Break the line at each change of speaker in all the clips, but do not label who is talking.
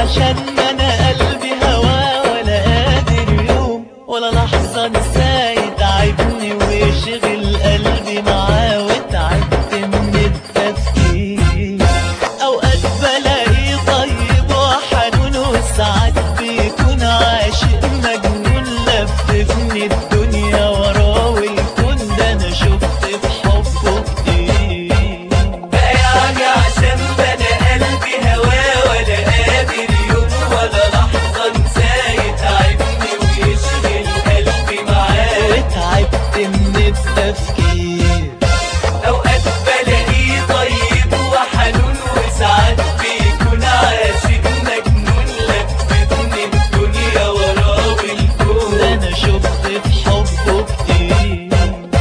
عشان ما انا قلبي هوا ولا قادر يوم ولا لحظة انساه يتعبني ويشغل قلبي معاه وتعبت من التفكير اوقات بلاقيه طيب وحنون وساعات بيكون عاشق مجنون لففني الدنيا وراه والكون ده انا شفت في حبه كتير
بقى يعني عشان بنا قلبي هوا ولا قادر يوم ولا لحظة انساه يتعبني ويشغل قلبي معاه
وتعبت من التفكير
اوقات بلاقيه طيب وحنون وساعات بيكون عاشق مجنون لففني الدنيا وراه والكون
ده انا شفت في حبه كتير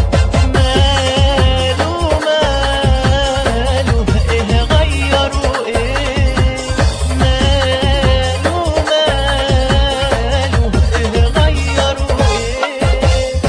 ماله ماله ايه غيره ايه ماله ماله ايه غيره ايه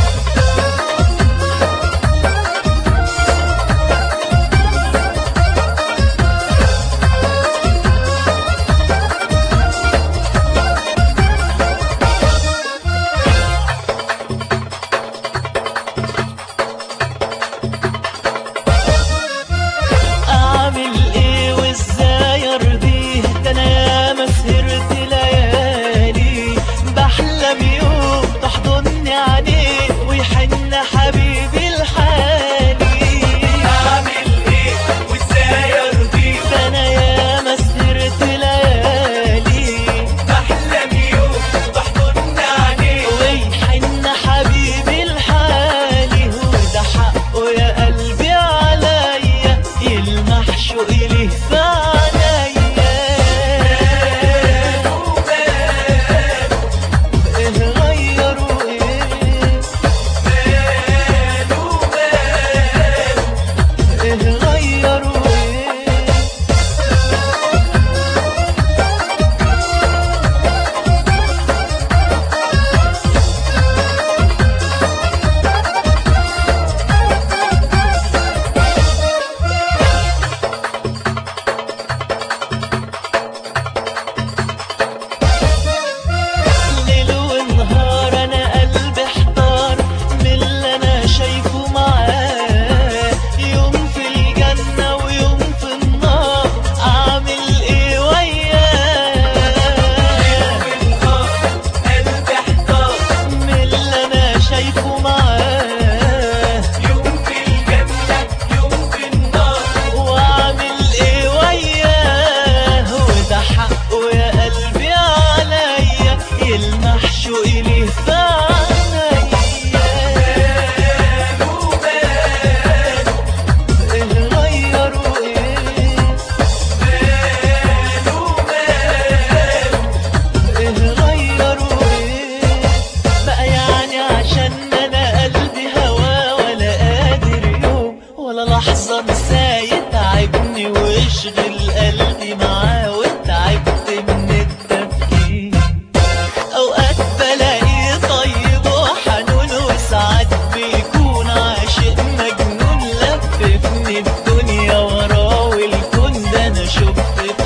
اعمل ايه وازاي ارضيه ده انا ياما سهرت ليالي بحلم يوم تحضني عليه ويحن حبيبي لحالي
اعمل ايه وازاي ارضيك
ده انا ياما سهرت ليالي
بحلم يوم تحضن عليه
ويحن حبيبي لحالي وده حقه يا قلبي عليا يلمح شوقي ليه في عينيا ايه غيروا ايه ايه غيروا ايه ليل ونهار انا قلبي احتار من اللي انا شايفه معاه يوم في الجنة ويوم في النار اعمل ايه وياه
قلبي احتار
من اللي انا شايفه معاه
يوم في الجنة يوم في النار
واعمل ايه وياه وده حقه يا قلبي عليا يلمح شوقي ليه في عينيا ايه غيروا ايه ايه غيروا ايه بقى يعني عشان انا قلبي هوا ولا قادر يوم ولا لحظة انساه يتعبني ويشغل قلبي معاه وتعبت من التفكير اوقات بلاقيه طيب وحنون وساعات بيكون عاشق مجنون لففني الدنيا وراه والكون ده انا شفت